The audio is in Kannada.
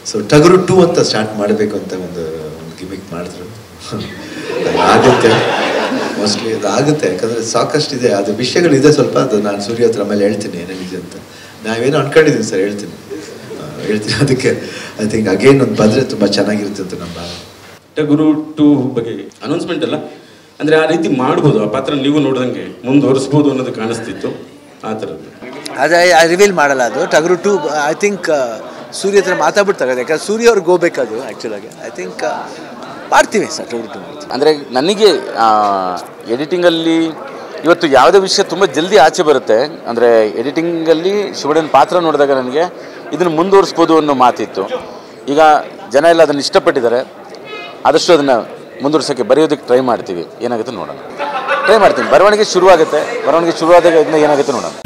ಸೊ ಟಗರು ಟೂ ಅಂತ ಸ್ಟಾರ್ಟ್ ಮಾಡಬೇಕು ಅಂತ ಒಂದು ಒಂದು ಗಿಮಿಕ್ ಮಾಡಿದ್ರು ಆಗುತ್ತೆ ಮೋಸ್ಟ್ಲಿ ಅದು ಆಗುತ್ತೆ ಯಾಕಂದರೆ ಸಾಕಷ್ಟಿದೆ ಅದು ವಿಷಯಗಳಿದೆ ಸ್ವಲ್ಪ ಅದು ನಾನು ಸೂರ್ಯ ಹತ್ರ ಆಮೇಲೆ ಹೇಳ್ತೀನಿ ಏನೇನಿದೆ ಅಂತ ನಾವೇನೋ ಅನ್ಕೊಂಡಿದ್ದೀವಿ ಸರ್ ಹೇಳ್ತೀನಿ ಆ, ಹೇಳ್ತೀನಿ ಅದಕ್ಕೆ ಐ ಥಿಂಕ್ ಅಗೇನ್ ಒಂದು ಬಂದರೆ ತುಂಬ ಚೆನ್ನಾಗಿರುತ್ತೆ ಅಂತ ನಮ್ಮ ಭಾವನೆ. ಗುರು ಟೂ ಬಗ್ಗೆ ಅನೌನ್ಸ್ಮೆಂಟ್ ಅಲ್ಲ ಅಂದ್ರೆ ಆ ರೀತಿ ಮಾಡ್ಬೋದು ಆ ಪಾತ್ರ ನೀವು ನೋಡ್ದಂಗೆ ಮುಂದುವರಿಸ್ಬೋದು ಅನ್ನೋದು ಕಾಣಿಸ್ತಿತ್ತು ಆ ಥರದ್ದು ಅದೇ ರಿವೀಲ್ ಮಾಡಲ್ಲ ಅದು ಟಗರು ಟು ಐ ಥಿಂಕ್ ಸೂರ್ಯ ಹತ್ರ ಮಾತಾಡ್ಬಿಟ್ಟು ತಗೋದು ಯಾಕಂದ್ರೆ ಸೂರ್ಯ ಅವ್ರಿಗೆ ಹೋಗ್ಬೇಕದು ಆ್ಯಕ್ಚುಲಾಗಿ ಐ ಥಿಂಕ್ ಮಾಡ್ತೀವಿ ಸರ್ ಟಗರು ಟು ಮಾಡ್ತೀವಿ ಅಂದರೆ ನನಗೆ ಎಡಿಟಿಂಗಲ್ಲಿ ಇವತ್ತು ಯಾವುದೇ ವಿಷಯ ತುಂಬ ಜಲ್ದಿ ಆಚೆ ಬರುತ್ತೆ ಅಂದರೆ ಎಡಿಟಿಂಗಲ್ಲಿ ಶಿವಣ್ಣನ ಪಾತ್ರ ನೋಡಿದಾಗ ನನಗೆ ಇದನ್ನು ಮುಂದುವರಿಸ್ಬೋದು ಅನ್ನೋ ಮಾತಿತ್ತು ಈಗ ಜನ ಎಲ್ಲ ಅದನ್ನು ಇಷ್ಟಪಟ್ಟಿದ್ದಾರೆ ಆದಷ್ಟು ಅದನ್ನು ಮುಂದುವರ್ಸೋಕ್ಕೆ ಬರೆಯೋದಕ್ಕೆ ಟ್ರೈ ಮಾಡ್ತೀವಿ ಏನಾಗುತ್ತೆ ನೋಡೋಣ ಟ್ರೈ ಮಾಡ್ತೀನಿ ಬರವಣಿಗೆ ಶುರುವಾಗುತ್ತೆ ಬರವಣಿಗೆ ಶುರುವಾದಾಗ ಇದನ್ನ ಏನಾಗುತ್ತೆ ನೋಡೋಣ